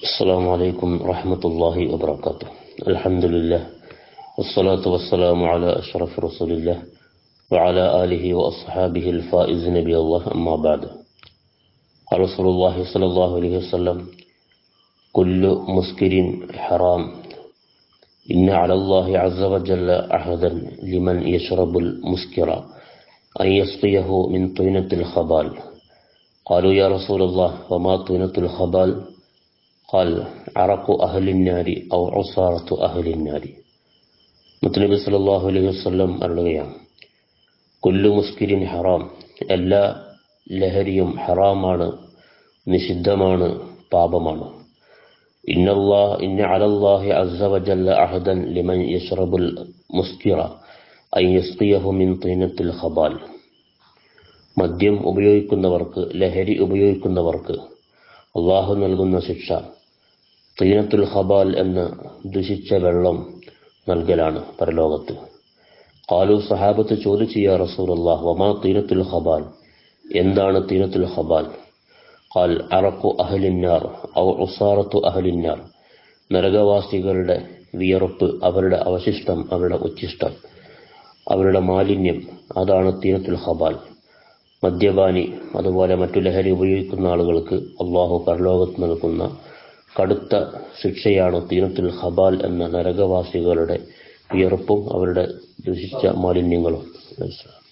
السلام عليكم ورحمة الله وبركاته الحمد لله والصلاة والسلام على أشرف رسول الله وعلى آله وأصحابه الفائز نبي الله أما بعد قال رسول الله صلى الله عليه وسلم كل مسكر حرام إن على الله عز وجل عهدا لمن يشرب المسكر أن يسقيه من طينة الخبال قالوا يا رسول الله وما طينة الخبال قال عرق أهل النار أو عصارة أهل النار മുത്തനബി സല്ലല്ലാഹു അലൈഹി വസല്ലം അരുളുകയാണ് കൊല്ലു മുസ്കിരിൻ ഹറാം എല്ലാ ലഹരിയും ഹറാമാണ് നിഷിദ്ധമാണ് പാപമാണ് ഇന്നല്ലാ ഇന്ന അലല്ലാഹി അസ്സ വജല്ല അഹദൻ ലിമൻ യശ്റബുൽ മുസ്കിറ അൻ യസ്ഖിയഹു മിൻ തീനത്തിൽ ഖബാൽ മദ്യം ഉപയോഗിക്കുന്നവർക്ക് ലഹരി ഉപയോഗിക്കുന്നവർക്ക് അള്ളാഹു നൽകുന്ന ശിക്ഷ തീനത്തുൽ ഖബാൽ എന്ന ദുഷിച്ച വെള്ളം നൽകലാണ് പരലോകത്ത് കാലു സഹാബത്ത് ചോദിച്ചു യാ റസൂലല്ലാഹ് വമാ തീനത്തുൽ ഖബാൽ എന്താണ് തീനത്തുൽ ഖബാൽ ഖാൽ അറഖു അഹ്ലിന്നാർ ഔ ഉസാറത്തു അഹ്ലിന്നാർ നരകവാസികളുടെ വിയർപ്പ് അവരുടെ അവശിഷ്ടം അവരുടെ ഉച്ഛിഷ്ടം അവരുടെ മാലിന്യം അതാണ് തീനത്തുൽ ഖബാൽ മദ്യപാനി അതുപോലെ മറ്റു ലഹരി ഉപയോഗിക്കുന്ന ആളുകൾക്ക് അള്ളാഹു പരലോകത്ത് നൽകുന്ന കടുത്ത ശിക്ഷയാണ് തീനത്തുൽ ഖബാൽ എന്ന നരകവാസികളുടെ വിയർപ്പും അവരുടെ ദുഷിച്ച മാലിന്യങ്ങളും